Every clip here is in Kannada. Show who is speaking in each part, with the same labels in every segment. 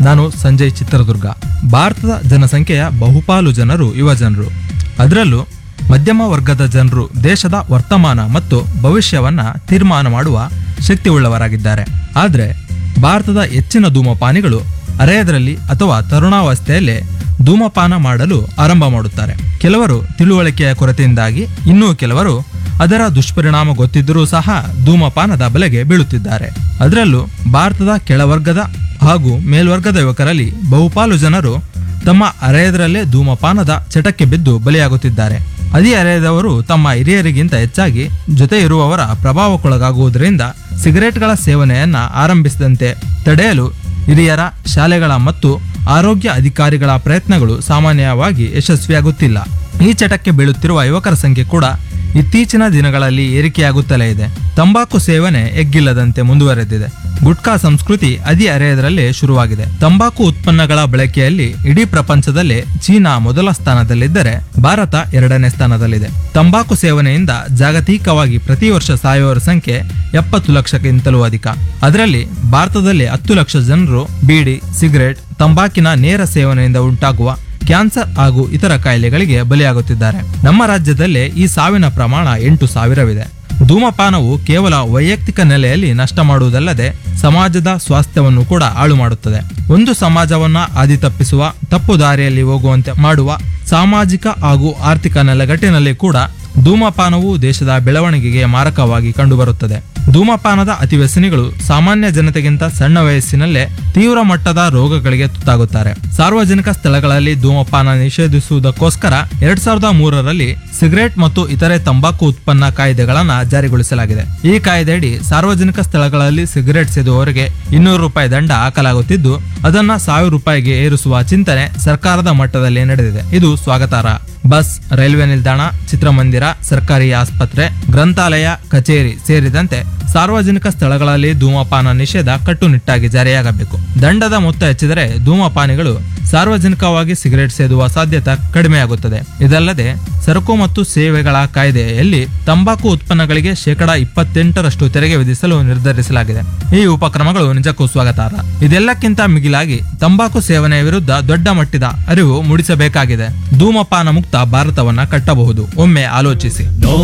Speaker 1: ನಾನು ಸಂಜಯ್ ಚಿತ್ರದುರ್ಗ ಭಾರತದ ಜನಸಂಖ್ಯೆಯ ಬಹುಪಾಲು ಜನರು ಯುವ ಜನರು ಅದರಲ್ಲೂ ಮಧ್ಯಮ ವರ್ಗದ ಜನರು ದೇಶದ ವರ್ತಮಾನ ಮತ್ತು ಭವಿಷ್ಯವನ್ನ ತೀರ್ಮಾನ ಮಾಡುವ ಶಕ್ತಿ ಉಳ್ಳವರಾಗಿದ್ದಾರೆ ಆದರೆ ಭಾರತದ ಹೆಚ್ಚಿನ ಧೂಮಪಾನಿಗಳು ಅರೆಯದರಲ್ಲಿ ಅಥವಾ ತರುಣಾವಸ್ಥೆಯಲ್ಲೇ ಧೂಮಪಾನ ಮಾಡಲು ಆರಂಭ ಮಾಡುತ್ತಾರೆ ಕೆಲವರು ತಿಳುವಳಿಕೆಯ ಕೊರತೆಯಿಂದಾಗಿ ಇನ್ನೂ ಕೆಲವರು ಅದರ ದುಷ್ಪರಿಣಾಮ ಗೊತ್ತಿದ್ದರೂ ಸಹ ಧೂಮಪಾನದ ಬಲೆಗೆ ಬೀಳುತ್ತಿದ್ದಾರೆ ಅದರಲ್ಲೂ ಭಾರತದ ಕೆಳವರ್ಗದ ಹಾಗೂ ಮೇಲ್ವರ್ಗದ ಯುವಕರಲ್ಲಿ ಬಹುಪಾಲು ಜನರು ತಮ್ಮ ಅರೆಯದರಲ್ಲೇ ಧೂಮಪಾನದ ಚಟಕ್ಕೆ ಬಿದ್ದು ಬಲಿಯಾಗುತ್ತಿದ್ದಾರೆ ಅದೇ ಅರೆಯದವರು ತಮ್ಮ ಹಿರಿಯರಿಗಿಂತ ಹೆಚ್ಚಾಗಿ ಜೊತೆ ಇರುವವರ ಪ್ರಭಾವಕ್ಕೊಳಗಾಗುವುದರಿಂದ ಸಿಗರೆಟ್ಗಳ ಸೇವನೆಯನ್ನ ಆರಂಭಿಸಿದಂತೆ ತಡೆಯಲು ಹಿರಿಯರ ಶಾಲೆಗಳ ಮತ್ತು ಆರೋಗ್ಯ ಅಧಿಕಾರಿಗಳ ಪ್ರಯತ್ನಗಳು ಸಾಮಾನ್ಯವಾಗಿ ಯಶಸ್ವಿಯಾಗುತ್ತಿಲ್ಲ ಈ ಚಟಕ್ಕೆ ಬೀಳುತ್ತಿರುವ ಯುವಕರ ಸಂಖ್ಯೆ ಕೂಡ ಇತ್ತೀಚಿನ ದಿನಗಳಲ್ಲಿ ಏರಿಕೆಯಾಗುತ್ತಲೇ ಇದೆ ತಂಬಾಕು ಸೇವನೆ ಎಗ್ಗಿಲ್ಲದಂತೆ ಮುಂದುವರೆದಿದೆ ಗುಟ್ಕಾ ಸಂಸ್ಕೃತಿ ಅದಿ ಅರೆಯದರಲ್ಲೇ ಶುರುವಾಗಿದೆ ತಂಬಾಕು ಉತ್ಪನ್ನಗಳ ಬಳಕೆಯಲ್ಲಿ ಇಡೀ ಪ್ರಪಂಚದಲ್ಲೇ ಚೀನಾ ಮೊದಲ ಸ್ಥಾನದಲ್ಲಿದ್ದರೆ ಭಾರತ ಎರಡನೇ ಸ್ಥಾನದಲ್ಲಿದೆ ತಂಬಾಕು ಸೇವನೆಯಿಂದ ಜಾಗತಿಕವಾಗಿ ಪ್ರತಿ ವರ್ಷ ಸಾಯುವವರ ಸಂಖ್ಯೆ ಎಪ್ಪತ್ತು ಲಕ್ಷಕ್ಕಿಂತಲೂ ಅಧಿಕ ಅದರಲ್ಲಿ ಭಾರತದಲ್ಲಿ ಹತ್ತು ಲಕ್ಷ ಜನರು ಬೀಡಿ ಸಿಗರೆಟ್ ತಂಬಾಕಿನ ನೇರ ಸೇವನೆಯಿಂದ ಉಂಟಾಗುವ ಕ್ಯಾನ್ಸರ್ ಹಾಗೂ ಇತರ ಕಾಯಿಲೆಗಳಿಗೆ ಬಲಿಯಾಗುತ್ತಿದ್ದಾರೆ ನಮ್ಮ ರಾಜ್ಯದಲ್ಲೇ ಈ ಸಾವಿನ ಪ್ರಮಾಣ ಎಂಟು ಸಾವಿರವಿದೆ ಧೂಮಪಾನವು ಕೇವಲ ವೈಯಕ್ತಿಕ ನೆಲೆಯಲ್ಲಿ ನಷ್ಟ ಮಾಡುವುದಲ್ಲದೆ ಸಮಾಜದ ಸ್ವಾಸ್ಥ್ಯವನ್ನು ಕೂಡ ಹಾಳು ಮಾಡುತ್ತದೆ ಒಂದು ಸಮಾಜವನ್ನ ಹಾದಿ ತಪ್ಪಿಸುವ ತಪ್ಪು ದಾರಿಯಲ್ಲಿ ಹೋಗುವಂತೆ ಮಾಡುವ ಸಾಮಾಜಿಕ ಹಾಗೂ ಆರ್ಥಿಕ ನೆಲೆಗಟ್ಟಿನಲ್ಲಿ ಕೂಡ ಧೂಮಪಾನವು ದೇಶದ ಬೆಳವಣಿಗೆಗೆ ಮಾರಕವಾಗಿ ಕಂಡುಬರುತ್ತದೆ ಧೂಮಪಾನದ ಅತಿವ್ಯಸನಿಗಳು ಸಾಮಾನ್ಯ ಜನತೆಗಿಂತ ಸಣ್ಣ ವಯಸ್ಸಿನಲ್ಲೇ ತೀವ್ರ ಮಟ್ಟದ ರೋಗಗಳಿಗೆ ತುತ್ತಾಗುತ್ತಾರೆ ಸಾರ್ವಜನಿಕ ಸ್ಥಳಗಳಲ್ಲಿ ಧೂಮಪಾನ ನಿಷೇಧಿಸುವುದಕ್ಕೋಸ್ಕರ ಎರಡ್ ಸಾವಿರದ ಮೂರರಲ್ಲಿ ಸಿಗರೆಟ್ ಮತ್ತು ಇತರೆ ತಂಬಾಕು ಉತ್ಪನ್ನ ಕಾಯ್ದೆಗಳನ್ನ ಜಾರಿಗೊಳಿಸಲಾಗಿದೆ ಈ ಕಾಯ್ದೆಯಡಿ ಸಾರ್ವಜನಿಕ ಸ್ಥಳಗಳಲ್ಲಿ ಸಿಗರೆಟ್ ಸೇದುವವರಿಗೆ ಇನ್ನೂರು ರೂಪಾಯಿ ದಂಡ ಹಾಕಲಾಗುತ್ತಿದ್ದು ಅದನ್ನ ಸಾವಿರ ರೂಪಾಯಿಗೆ ಏರಿಸುವ ಚಿಂತನೆ ಸರ್ಕಾರದ ಮಟ್ಟದಲ್ಲಿ ನಡೆದಿದೆ ಇದು ಸ್ವಾಗತಾರ್ಹ ಬಸ್ ರೈಲ್ವೆ ನಿಲ್ದಾಣ ಚಿತ್ರಮಂದಿರ ಸರ್ಕಾರಿ ಆಸ್ಪತ್ರೆ ಗ್ರಂಥಾಲಯ ಕಚೇರಿ ಸೇರಿದಂತೆ ಸಾರ್ವಜನಿಕ ಸ್ಥಳಗಳಲ್ಲಿ ಧೂಮಪಾನ ನಿಷೇಧ ಕಟ್ಟುನಿಟ್ಟಾಗಿ ಜಾರಿಯಾಗಬೇಕು ದಂಡದ ಮೊತ್ತ ಹೆಚ್ಚಿದರೆ ಧೂಮಪಾನಿಗಳು ಸಾರ್ವಜನಿಕವಾಗಿ ಸಿಗರೆಟ್ ಸೇದುವ ಸಾಧ್ಯತೆ ಕಡಿಮೆಯಾಗುತ್ತದೆ ಇದಲ್ಲದೆ ಸರಕು ಮತ್ತು ಸೇವೆಗಳ ಕಾಯ್ದೆಯಲ್ಲಿ ತಂಬಾಕು ಉತ್ಪನ್ನಗಳಿಗೆ ಶೇಕಡಾ ಇಪ್ಪತ್ತೆಂಟರಷ್ಟು ತೆರಿಗೆ ವಿಧಿಸಲು ನಿರ್ಧರಿಸಲಾಗಿದೆ ಈ ಉಪಕ್ರಮಗಳು ನಿಜಕ್ಕೂ ಸ್ವಾಗತಾರ್ಹ ಇದೆಲ್ಲಕ್ಕಿಂತ ಮಿಗಿಲಾಗಿ ತಂಬಾಕು ಸೇವನೆಯ ವಿರುದ್ಧ ದೊಡ್ಡ ಮಟ್ಟದ ಅರಿವು ಮೂಡಿಸಬೇಕಾಗಿದೆ ಧೂಮಪಾನ ಮುಕ್ತ ಭಾರತವನ್ನ ಕಟ್ಟಬಹುದು ಒಮ್ಮೆ ಆಲೋಚಿಸಿ
Speaker 2: No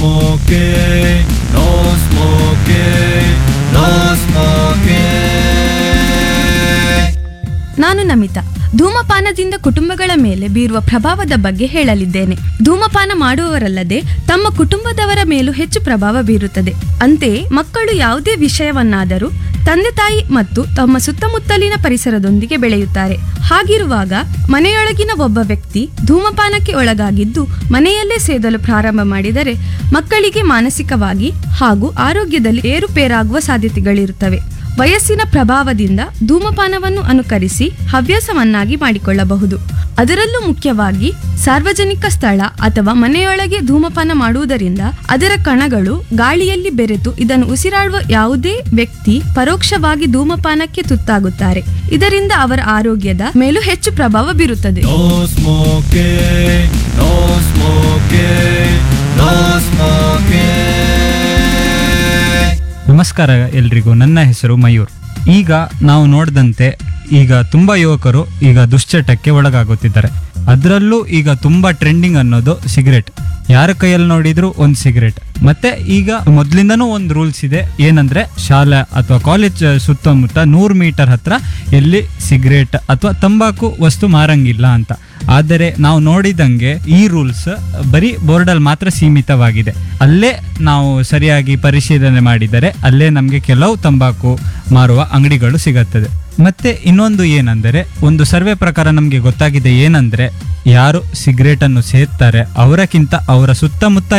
Speaker 2: smoking, no smoking, no smoking.
Speaker 3: ನಾನು ನಮಿತಾ ಧೂಮಪಾನದಿಂದ ಕುಟುಂಬಗಳ ಮೇಲೆ ಬೀರುವ ಪ್ರಭಾವದ ಬಗ್ಗೆ ಹೇಳಲಿದ್ದೇನೆ ಧೂಮಪಾನ ಮಾಡುವವರಲ್ಲದೆ ತಮ್ಮ ಕುಟುಂಬದವರ ಮೇಲೂ ಹೆಚ್ಚು ಪ್ರಭಾವ ಬೀರುತ್ತದೆ ಅಂತೆಯೇ ಮಕ್ಕಳು ಯಾವುದೇ ವಿಷಯವನ್ನಾದರೂ ತಂದೆ ತಾಯಿ ಮತ್ತು ತಮ್ಮ ಸುತ್ತಮುತ್ತಲಿನ ಪರಿಸರದೊಂದಿಗೆ ಬೆಳೆಯುತ್ತಾರೆ ಹಾಗಿರುವಾಗ ಮನೆಯೊಳಗಿನ ಒಬ್ಬ ವ್ಯಕ್ತಿ ಧೂಮಪಾನಕ್ಕೆ ಒಳಗಾಗಿದ್ದು ಮನೆಯಲ್ಲೇ ಸೇದಲು ಪ್ರಾರಂಭ ಮಾಡಿದರೆ ಮಕ್ಕಳಿಗೆ ಮಾನಸಿಕವಾಗಿ ಹಾಗೂ ಆರೋಗ್ಯದಲ್ಲಿ ಏರುಪೇರಾಗುವ ಸಾಧ್ಯತೆಗಳಿರುತ್ತವೆ ವಯಸ್ಸಿನ ಪ್ರಭಾವದಿಂದ ಧೂಮಪಾನವನ್ನು ಅನುಕರಿಸಿ ಹವ್ಯಾಸವನ್ನಾಗಿ ಮಾಡಿಕೊಳ್ಳಬಹುದು ಅದರಲ್ಲೂ ಮುಖ್ಯವಾಗಿ ಸಾರ್ವಜನಿಕ ಸ್ಥಳ ಅಥವಾ ಮನೆಯೊಳಗೆ ಧೂಮಪಾನ ಮಾಡುವುದರಿಂದ ಅದರ ಕಣಗಳು ಗಾಳಿಯಲ್ಲಿ ಬೆರೆತು ಇದನ್ನು ಉಸಿರಾಡುವ ಯಾವುದೇ ವ್ಯಕ್ತಿ ಪರೋಕ್ಷವಾಗಿ ಧೂಮಪಾನಕ್ಕೆ ತುತ್ತಾಗುತ್ತಾರೆ ಇದರಿಂದ ಅವರ ಆರೋಗ್ಯದ ಮೇಲೂ ಹೆಚ್ಚು ಪ್ರಭಾವ ಬೀರುತ್ತದೆ
Speaker 2: No smoking, no smoking, no smoking.
Speaker 4: ನಮಸ್ಕಾರ ಎಲ್ರಿಗೂ ನನ್ನ ಹೆಸರು ಮಯೂರ್ ಈಗ ನಾವು ನೋಡಿದಂತೆ ಈಗ ತುಂಬ ಯುವಕರು ಈಗ ದುಶ್ಚಟಕ್ಕೆ ಒಳಗಾಗುತ್ತಿದ್ದಾರೆ ಅದರಲ್ಲೂ ಈಗ ತುಂಬ ಟ್ರೆಂಡಿಂಗ್ ಅನ್ನೋದು ಸಿಗರೆಟ್ ಯಾರ ಕೈಯಲ್ಲಿ ನೋಡಿದ್ರು ಒಂದು ಸಿಗರೆಟ್ ಮತ್ತೆ ಈಗ ಮೊದಲಿಂದನೂ ಒಂದು ರೂಲ್ಸ್ ಇದೆ ಏನಂದ್ರೆ ಶಾಲೆ ಅಥವಾ ಕಾಲೇಜ್ ಸುತ್ತಮುತ್ತ ನೂರು ಮೀಟರ್ ಹತ್ರ ಎಲ್ಲಿ ಸಿಗರೇಟ್ ಅಥವಾ ತಂಬಾಕು ವಸ್ತು ಮಾರಂಗಿಲ್ಲ ಅಂತ ಆದರೆ ನಾವು ನೋಡಿದಂಗೆ ಈ ರೂಲ್ಸ್ ಬರೀ ಬೋರ್ಡಲ್ಲಿ ಮಾತ್ರ ಸೀಮಿತವಾಗಿದೆ ಅಲ್ಲೇ ನಾವು ಸರಿಯಾಗಿ ಪರಿಶೀಲನೆ ಮಾಡಿದರೆ ಅಲ್ಲೇ ನಮಗೆ ಕೆಲವು ತಂಬಾಕು ಮಾರುವ ಅಂಗಡಿಗಳು ಸಿಗುತ್ತದೆ ಮತ್ತೆ ಇನ್ನೊಂದು ಏನಂದರೆ ಒಂದು ಸರ್ವೆ ಪ್ರಕಾರ ನಮಗೆ ಗೊತ್ತಾಗಿದೆ ಏನಂದ್ರೆ ಯಾರು ಸಿಗರೇಟ್ ಅನ್ನು ಸೇರ್ತಾರೆ ಅವರಕ್ಕಿಂತ ಅವರ ಸುತ್ತಮುತ್ತ